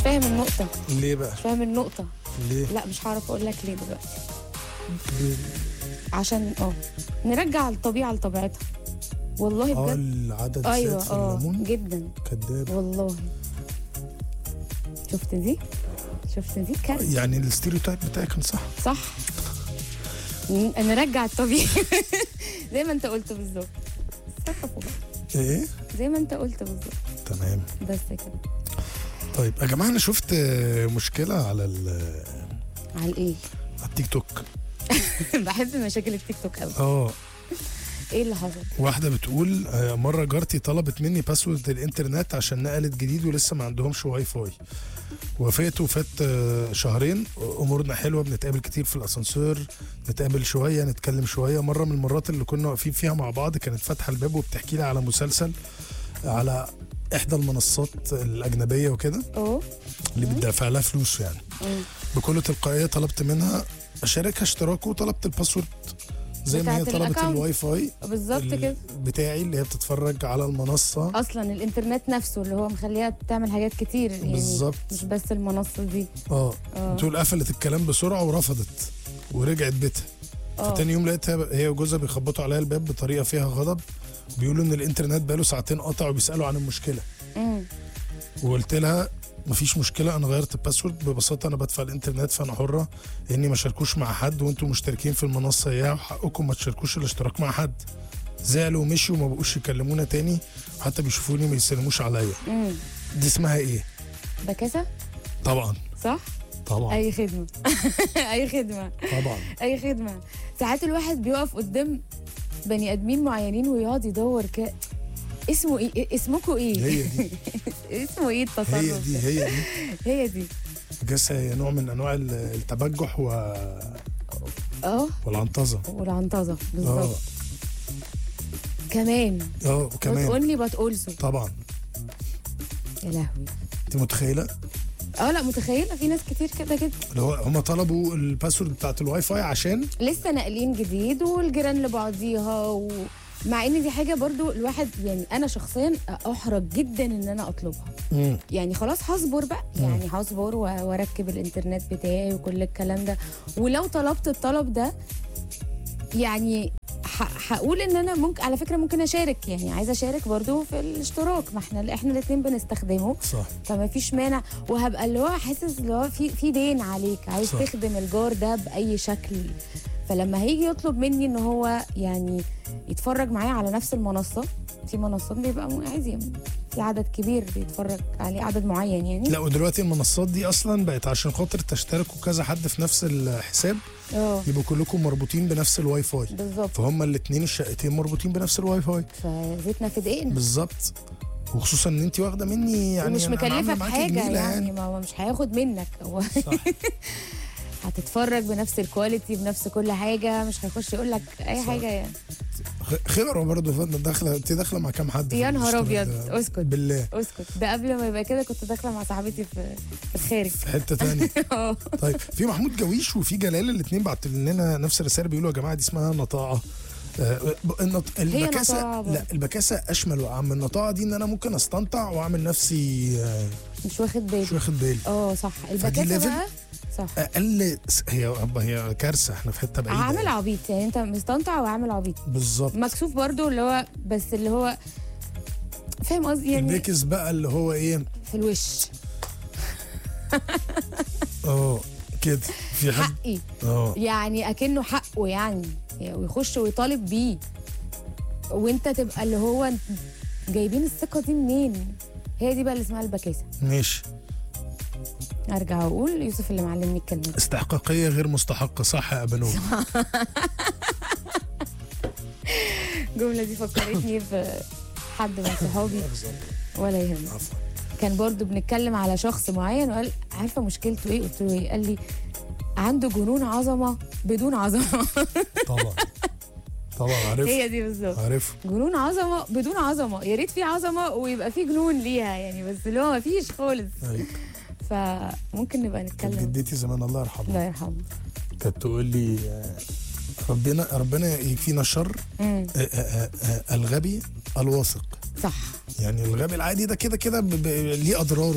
فاهم النقطه ليه بقى مش فاهم النقطه ليه لا مش هعرف اقول لك ليه دلوقتي ليه؟ عشان اه نرجع الطبيعه لطبيعتها والله اه بجد العدد ايوه زاد في اه الليمون جدا كداب والله شفت دي شفت دي كارثه يعني الستيريوتايب بتاعي كان صح صح ن- نرجع الطبيعي زي ما انت قلت بالظبط ثقفوا بقى. ايه زي ما انت قلت بالظبط تمام بس كده طيب يا جماعه انا شفت آه، مشكله على ال- على الايه على التيك توك بحب مشاكل التيك توك قوي اه ايه اللي حصل واحده بتقول آه، مره جارتي طلبت مني باسورد الانترنت عشان نقلت جديد ولسه ما عندهمش واي فاي وافقت وفات آه، شهرين امورنا حلوه بنتقابل كتير في الاسانسير نتقابل شويه نتكلم شويه مره من المرات اللي كنا واقفين فيها مع بعض كانت فاتحه الباب وبتحكي لي على مسلسل على احدى المنصات الاجنبيه وكده اه اللي بتدفع لها فلوس يعني مم. بكل تلقائيه طلبت منها اشاركها اشتراك وطلبت الباسورد زي ما هي بتاعت طلبت الأكاونت. الواي فاي بالظبط ال- كده بتاعي اللي هي بتتفرج على المنصه اصلا الانترنت نفسه اللي هو مخليها تعمل حاجات كتير يعني بالظبط. مش بس المنصه دي اه اه تقول قفلت الكلام بسرعه ورفضت ورجعت بيتها اه فتاني يوم لقيتها هي وجوزها بيخبطوا عليها الباب بطريقه فيها غضب بيقولوا ان الانترنت بقاله ساعتين قطع وبيسالوا عن المشكله مم. وقلت لها مفيش مشكله انا غيرت الباسورد ببساطه انا بدفع الانترنت فانا حره اني ما شاركوش مع حد وانتم مشتركين في المنصه اياها وحقكم ما تشاركوش الاشتراك مع حد زعلوا ومشوا وما بقوش يكلمونا تاني وحتى بيشوفوني ما يسلموش عليا مم. دي اسمها ايه بكاسه طبعا صح طبعا اي خدمه اي خدمه طبعا اي خدمه ساعات الواحد بيقف قدام بني ادمين معينين ويقعد يدور ك اسمه ايه اسمكم ايه هي دي اسمه ايه التصرف هي دي ده؟ هي دي هي دي جس هي نوع من انواع ال- التبجح و... اه والعنطزه والعنطزه اه بالظبط كمان اه وكمان اونلي بات اولسو طبعا يا لهوي انت متخيله اه لا متخيله في ناس كتير كده كده اللي هو هم طلبوا الباسورد بتاعت الواي فاي عشان لسه ناقلين جديد والجيران لبعضيها و... مع ان دي حاجه برضو الواحد يعني انا شخصيا احرج جدا ان انا اطلبها مم. يعني خلاص هصبر بقى يعني هصبر و- واركب الانترنت بتاعي وكل الكلام ده ولو طلبت الطلب ده يعني ح- هقول ان انا ممكن على فكره ممكن اشارك يعني عايزه اشارك برضو في الاشتراك ما احنا احنا الاثنين بنستخدمه صح فما فيش مانع وهبقى اللي هو حاسس اللي هو في في دين عليك عايز صح. صح. تخدم الجار ده باي شكل فلما هيجي يطلب مني ان هو يعني يتفرج معايا على نفس المنصه في منصات بيبقى م- عادي في عدد كبير بيتفرج عليه عدد معين يعني لا ودلوقتي المنصات دي اصلا بقت عشان خاطر تشتركوا كذا حد في نفس الحساب اه يبقوا كلكم مربوطين بنفس الواي فاي بالظبط فهم الاثنين الشقتين مربوطين بنفس الواي فاي فزيتنا في دقيقنا بالظبط وخصوصا ان انت واخده مني يعني ومش أنا عاملة مكلفه معاكي بحاجه جميلة يعني ما هو مش هياخد منك هو صح هتتفرج بنفس الكواليتي بنفس كل حاجه مش هيخش يقول لك اي صح. حاجه يعني خ- خبره برضه فاضل داخله انت داخله مع كام حد في يا نهار الاشتراك أبيض، ده؟ اسكت. بالله اسكت ده قبل ما يبقى كده كنت داخله مع صاحبتي في في الخارج في حته ثانيه اه طيب في محمود جويش وفي جلال الاثنين بعت لنا نفس الرساله بيقولوا يا جماعه دي اسمها نطاعه آه، ب- النط... البكاسه نطاعة برضه. لا البكاسه اشمل واعم النطاعه دي ان انا ممكن استنطع واعمل نفسي آه، مش واخد بالي مش واخد بالي اه صح فدي البكاسه level؟ بقى صح اقل س- هي هي كارثه احنا في حته بعيده عامل يعني. عبيط يعني انت مستنطع وعامل عبيط بالظبط مكسوف برضو اللي هو بس اللي هو فاهم قصدي يعني البيكس بقى اللي هو ايه في الوش اه كده في حد حقي اه يعني اكنه حقه يعني يعني ويخش ويطالب بيه وانت تبقى اللي هو انت جايبين الثقه دي منين هي دي بقى اللي اسمها البكاسه ماشي ارجع واقول يوسف اللي معلمني الكلمه دي استحقاقيه غير مستحقه صح يا بنو الجمله دي فكرتني في حد من صحابي ولا يهمك عفوا كان برضو بنتكلم على شخص معين وقال عارفه مشكلته ايه قلت له ايه قال لي عنده جنون عظمه بدون عظمه طبعا طبعا عارف هي دي بالظبط عارف جنون عظمه بدون عظمه يا ريت في عظمه ويبقى في جنون ليها يعني بس اللي هو مفيش خالص أيوة. فممكن نبقى كانت نتكلم جدتي زمان الله الله يرحمها يرحمه كانت تقول لي آه، ربنا ربنا يكفينا شر امم آه، آه، آه، الغبي الواثق صح يعني الغبي العادي ده كده كده ب- ب- ليه اضراره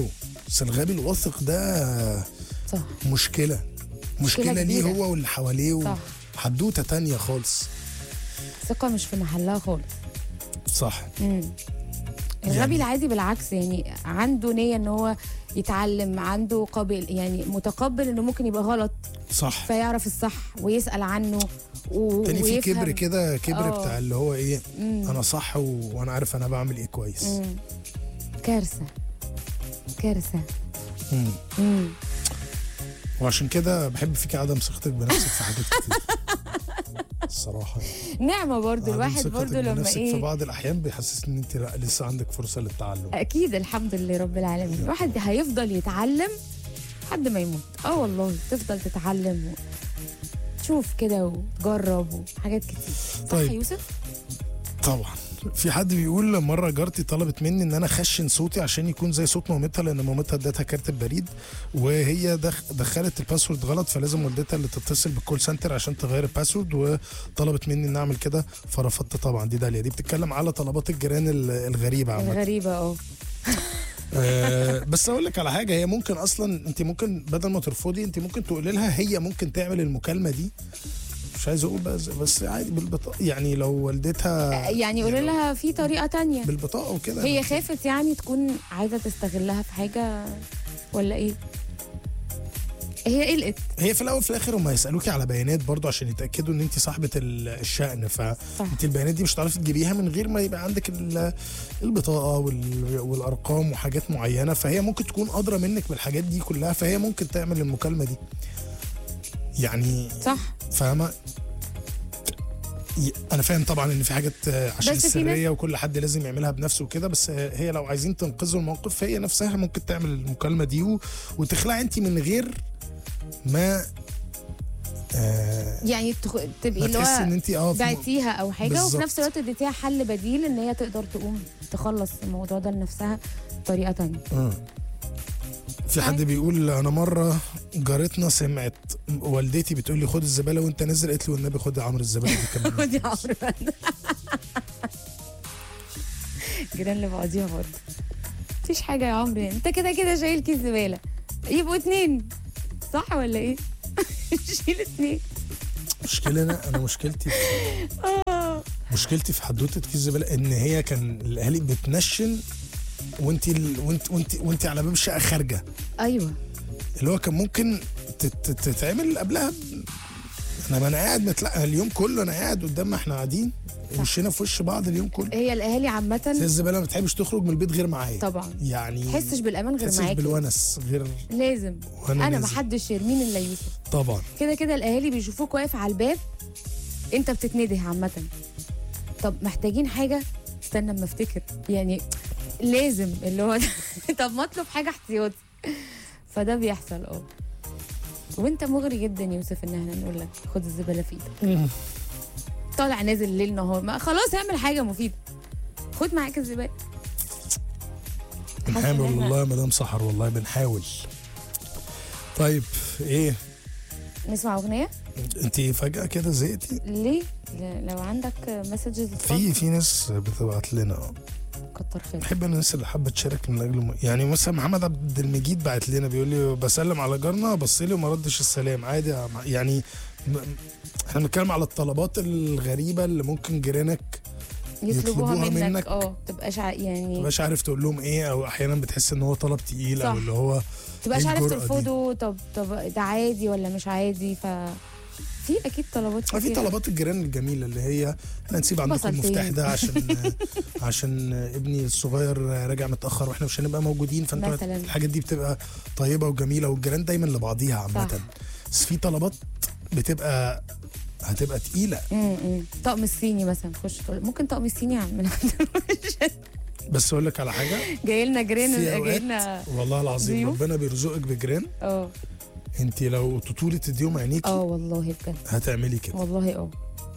بس الغبي الواثق ده صح مشكله مشكله ليه كبيرة. هو واللي حواليه صح. حدوته تانية خالص الثقه مش في محلها خالص صح مم. الغبي يعني- العادي بالعكس يعني عنده نيه ان هو يتعلم عنده قابل يعني متقبل انه ممكن يبقى غلط صح فيعرف الصح ويسال عنه و... تاني في ويفهم. كبر كده كبر آه. بتاع اللي هو ايه مم. انا صح و... وانا عارف انا بعمل ايه كويس مم. كارثه كارثه مم. مم. وعشان كده بحب فيك عدم ثقتك بنفسك في حاجات كتير الصراحه نعمه برضو عدم الواحد ثقتك برضو لما بنفسك في ايه بعض الاحيان بيحسسني ان انت لا لسه عندك فرصه للتعلم اكيد الحمد لله رب العالمين الواحد هيفضل يتعلم لحد ما يموت اه والله تفضل تتعلم و... تشوف كده وتجرب وحاجات كتير صح طيب. يا يوسف طبعا في حد بيقول مره جارتي طلبت مني ان انا اخشن صوتي عشان يكون زي صوت مامتها لان مامتها ادتها كارت البريد وهي دخ دخلت الباسورد غلط فلازم والدتها اللي تتصل بالكول سنتر عشان تغير الباسورد وطلبت مني ان اعمل كده فرفضت طبعا دي داليا دي بتتكلم على طلبات الجيران ال- الغريبه عامه غريبه اه آه، بس اقول لك على حاجه هي ممكن اصلا انت ممكن بدل ما ترفضي انت ممكن تقولي لها هي ممكن تعمل المكالمه دي مش عايز اقول بس بس عادي بالبطاقه يعني لو والدتها يعني قولوا لها في طريقه تانية بالبطاقه وكده هي خافت يعني تكون عايزه تستغلها في حاجه ولا ايه هي قلقت هي في الاول في الاخر هم هيسالوكي على بيانات برضو عشان يتاكدوا ان انت صاحبه ال- الشأن صح. فانت البيانات دي مش هتعرفي تجيبيها من غير ما يبقى عندك ال- البطاقه وال- والارقام وحاجات معينه فهي ممكن تكون ادرى منك بالحاجات دي كلها فهي ممكن تعمل المكالمه دي يعني صح فاهمه ي- انا فاهم طبعا ان في حاجات آه، عشان بس في السريه وكل حد لازم يعملها بنفسه وكده بس آه، هي لو عايزين تنقذوا الموقف فهي نفسها ممكن تعمل المكالمه دي و... وتخلعي انت من غير ما آه يعني تخ... تبقي ما اللي تحسي ان هو انت اه في م- بعتيها او حاجه وفي بالظبط. نفس الوقت اديتيها حل بديل ان هي تقدر تقوم تخلص الموضوع ده لنفسها بطريقه تانية آه. في حد بيقول انا مره جارتنا سمعت والدتي بتقول لي خد الزباله وانت نازل قالت لي والنبي خد يا عمرو الزباله دي كمان خدي يا عمرو بقى. جيران لبعضيها برضه مفيش حاجه يا عمرو يعني. انت كده كده شايل كيس زباله يبقوا اتنين صح ولا ايه؟ شيل اتنين مشكلة انا انا مشكلتي في مشكلتي في حدوته كيس الزباله ان هي كان الاهالي بتنشن وانت ال... وانت وانت وانت على باب الشقه خارجه ايوه اللي هو كان ممكن تت- تتعمل قبلها ب- انا ما انا قاعد متلا... اليوم كله انا قاعد قدام ما احنا قاعدين وشنا في وش بعض اليوم كله هي الاهالي زي عامه الزباله ما بتحبش تخرج من البيت غير معايا طبعا يعني تحسش بالامان غير تحسش معاكي بالونس غير لازم وأنا انا نازل. محدش يرميني الا يوسف طبعا كده كده الاهالي بيشوفوك واقف على الباب انت بتتنده عامه طب محتاجين حاجه استنى اما افتكر يعني لازم اللي هو طب ما اطلب حاجه احتياطي فده بيحصل اه وانت مغري جدا يوسف ان احنا نقول لك خد الزباله في ايدك طالع نازل ليل نهار ما خلاص اعمل حاجه مفيده خد معاك الزباله حاسة إن بنحاول إحنا والله يا مدام سحر والله بنحاول طيب ايه نسمع اغنيه انت فجاه كده زهقتي ليه ل- لو عندك مسجز في في ناس بتبعت لنا كتر خيرك بحب انا الناس اللي حابه تشارك من اجل م... يعني مثلا محمد عبد المجيد بعت لنا بيقول لي بسلم على جارنا بص لي وما ردش السلام عادي يا مع- يعني م- احنا بنتكلم على الطلبات الغريبه اللي ممكن جيرانك يطلبوها يطلبوها منك منك. اه تبقاش ع- يعني مبقاش عارف تقول لهم ايه او احيانا بتحس ان هو طلب تقيل او صح. اللي هو تبقاش إيه عارف الجرأة دي؟ ترفضه طب طب ده عادي ولا مش عادي ف في اكيد طلبات في كتير طلبات الجيران الجميله اللي هي احنا نسيب عندكم بصلتين. المفتاح ده عشان عشان ابني الصغير راجع متاخر واحنا مش هنبقى موجودين فانتوا مثلاً. الحاجات دي بتبقى طيبه وجميله والجيران دايما لبعضيها عامه صح. بس في طلبات بتبقى هتبقى تقيله امم طقم الصيني مثلا تخش تقول ممكن طقم الصيني اعمل بس اقول لك على حاجه جاي لنا جرين في جاي اوقات لنا والله العظيم ضيوف. ربنا بيرزقك بجيران اه انت لو تطولي تديهم عينيكي اه والله بجد هتعملي كده والله اه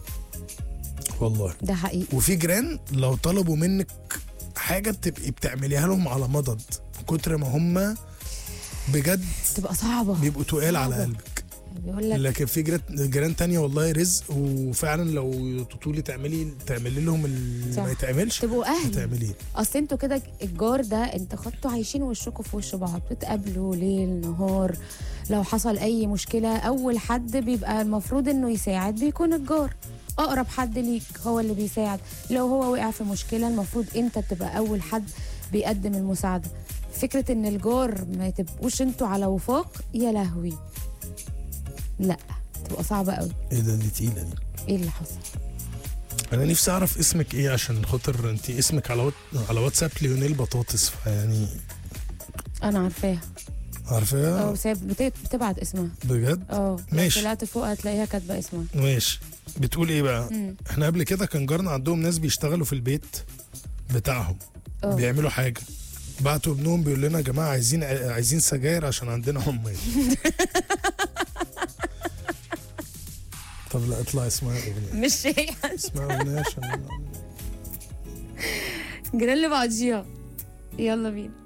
والله ده حقيقي وفي جيران لو طلبوا منك حاجه بتبقي بتعمليها لهم على مضض من كتر ما هم بجد تبقى صعبه بيبقوا تقال على صعبة. قلبك بيقول لك لكن في جيران- جيران تانية والله رزق وفعلا لو تطولي تعملي تعملي لهم اللي صح. ما يتعملش تبقوا اهل هتعمليه اصل انتوا كده الجار ده انت خدتوا عايشين وشكوا في وش بعض بتتقابلوا ليل نهار لو حصل اي مشكله اول حد بيبقى المفروض انه يساعد بيكون الجار اقرب حد ليك هو اللي بيساعد لو هو وقع في مشكله المفروض انت بتبقى اول حد بيقدم المساعده فكره ان الجار ما تبقوش انتوا على وفاق يا لهوي لا تبقى صعبه قوي ايه ده دي تقيلة دي ايه اللي حصل انا نفسي اعرف اسمك ايه عشان خاطر انت اسمك على وات... على واتساب ليونيل بطاطس فيعني انا عارفاها اه عارفاها بس هي بت- بتبعت اسمها بجد اه لو ماشي. طلعت فوق هتلاقيها كاتبه اسمها ماشي بتقول ايه بقى مم. احنا قبل كده كان جارنا عندهم ناس بيشتغلوا في البيت بتاعهم اه بيعملوا حاجه بعتوا ابنهم بيقول لنا يا جماعه عايزين عايزين سجاير عشان عندنا عمال طب لا اطلع اسمها اغنيه مش هي اسمها اغنيه عشان جريل بعضيها يلا بينا